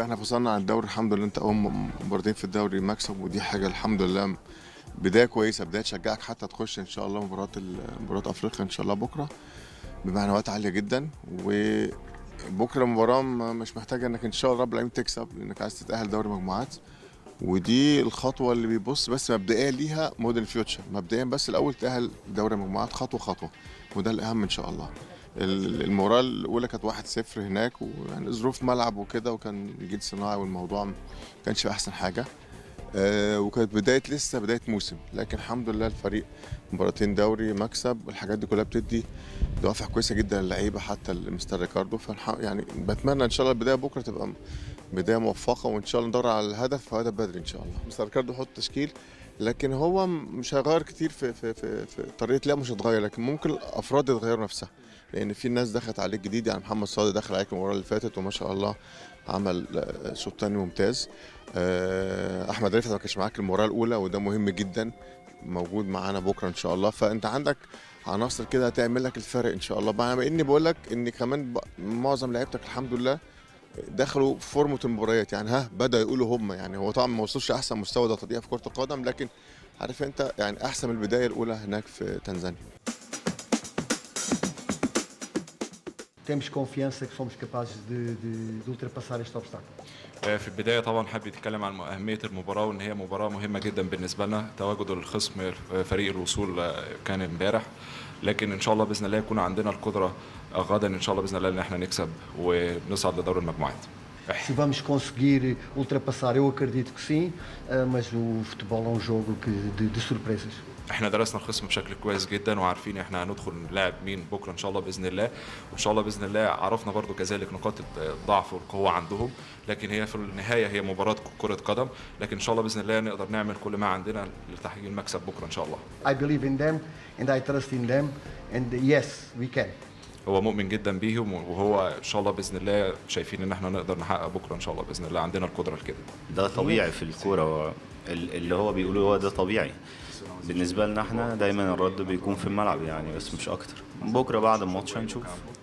احنا فصلنا عن الدوري الحمد لله انت اول مباراتين في الدوري مكسب ودي حاجه الحمد لله بدايه كويسه بدايه تشجعك حتى تخش ان شاء الله مباراه ال- مباراه افريقيا ان شاء الله بكره بمعنويات عاليه جدا وبكره المباراه م- مش محتاجه انك ان شاء الله رب العالمين تكسب لانك عايز تتاهل دوري مجموعات ودي الخطوه اللي بيبص بس مبدئيا ليها موديل فيوتشر مبدئيا بس الاول تاهل دوري مجموعات خطوه خطوه وده الاهم ان شاء الله ال- المباراه الاولى كانت 1-0 هناك ويعني ظروف ملعب وكده وكان جيل صناعي والموضوع ما كانش في احسن حاجه آه، وكانت بدايه لسه بدايه موسم لكن الحمد لله الفريق مباراتين دوري مكسب والحاجات دي كلها بتدي دوافع كويسه جدا للعيبه حتى المستر ريكاردو فالح... يعني بتمنى ان شاء الله البدايه بكره تبقى بدايه موفقه وان شاء الله ندور على الهدف وهدف بدري ان شاء الله مستر ريكاردو حط تشكيل لكن هو م- مش هيغير كتير في في في, في طريقه لعبه مش هتغير لكن ممكن الافراد يتغيروا نفسها لان في ناس دخلت عليك جديد يعني محمد صادق دخل عليك المباراه اللي فاتت وما شاء الله عمل آه، شوط تاني ممتاز آه، احمد رفعت ما كانش معاك المباراه الاولى وده مهم جدا موجود معانا بكره ان شاء الله فانت عندك عناصر كده هتعمل لك الفرق ان شاء الله بقى اني بقول لك ان كمان ب- معظم لعيبتك الحمد لله دخلوا في فورمه المباريات يعني ها بدا يقولوا هم يعني هو طبعا ما وصلش احسن مستوى ده طبيعي في كره القدم لكن عارف انت يعني احسن من البدايه الاولى هناك في تنزانيا Temos confiança que somos capazes de, de- de ultrapassar este obstáculo. آه، في البدايه طبعا حابب يتكلم عن اهميه المباراه وان هي مباراه مهمه جدا بالنسبه لنا تواجد الخصم آه، فريق الوصول آه، كان امبارح لكن ان شاء الله باذن الله يكون عندنا القدره آه، غدا ان شاء الله باذن الله ان احنا نكسب ونصعد لدور المجموعات Se vamos conseguir ultrapassar, eu acredito que sim, ah, mas o futebol é um jogo que, de, de surpresas. احنا درسنا الخصم بشكل كويس جدا وعارفين احنا هندخل نلاعب مين بكره ان شاء الله باذن الله وان شاء الله باذن الله عرفنا برضو كذلك نقاط الضعف والقوه عندهم لكن هي في النهايه هي مباراه كره قدم لكن ان شاء الله باذن الله نقدر نعمل كل ما عندنا لتحقيق المكسب بكره ان شاء الله I believe in them and I trust in them and yes, we can. هو مؤمن جدا بيهم وهو ان شاء الله باذن الله شايفين ان احنا نقدر نحقق بكره ان شاء الله باذن الله عندنا القدره لكده ده طبيعي في الكورة هو ال- اللي هو بيقوله هو ده طبيعي بالنسبة لنا احنا دايما الرد بيكون في الملعب يعني بس مش أكتر بكرة بعد الماتش هنشوف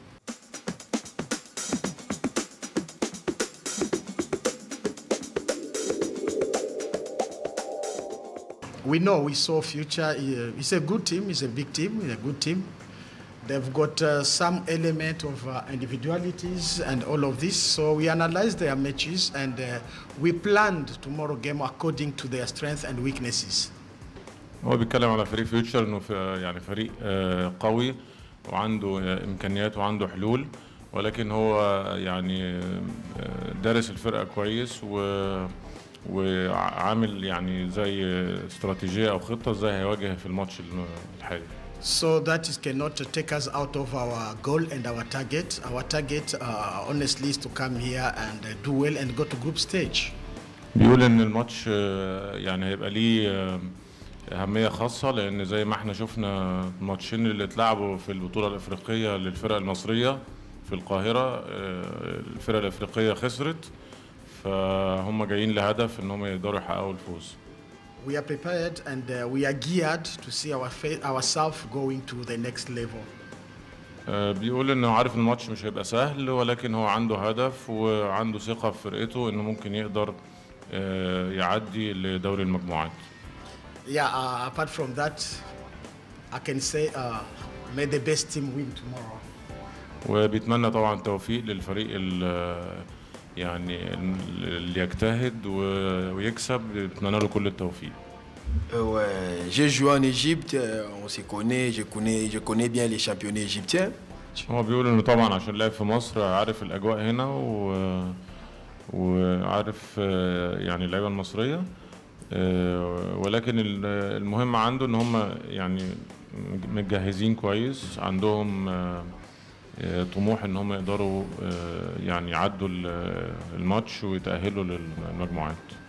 we know we saw future uh, it's a good team it's a big team it's a good team they've got uh, some element of uh, individualities and all of this so we analyzed their matches and uh, we planned tomorrow game according to their strengths and weaknesses هو بيتكلم على فريق فيوتشر انه في يعني فريق آه، قوي وعنده آه، امكانيات وعنده حلول ولكن هو يعني آه، دارس الفرقه كويس و وعامل يعني زي استراتيجيه او خطه ازاي هيواجه في الماتش الحالي so that is cannot take us out of our goal and our target our target uh, honestly is to come here and uh, do well and go to group stage بيقول ان الماتش آه، يعني هيبقى ليه آه، اهميه خاصه لان زي ما احنا شفنا الماتشين اللي اتلعبوا في البطوله الافريقيه للفرق المصريه في القاهره آه، الفرق الافريقيه خسرت فهم جايين لهدف ان هم يقدروا يحققوا الفوز we are prepared and uh, we are geared to see our fa- ourselves going to the next level آه، بيقول انه عارف إن الماتش مش هيبقى سهل ولكن هو عنده هدف وعنده ثقه في فرقته انه ممكن يقدر آه، يعدي لدوري المجموعات Yeah, uh, apart from that, I can say uh, may the best team win tomorrow. وبيتمنى طبعا التوفيق للفريق ال- يعني اللي يجتهد و- ويكسب بيتمنى له كل التوفيق Euh, ouais, j'ai joué en Égypte, euh, on se connaît, je connais, je connais bien les championnats égyptiens. هو بيقول انه طبعا عشان لعب في مصر عارف الاجواء هنا و... وعارف آه، يعني اللعيبه المصريه آه، ولكن ال- المهم عنده ان هم يعني متجهزين كويس عندهم آه، آه، طموح ان هم يقدروا آه، يعني يعدوا ال- الماتش ويتاهلوا للمجموعات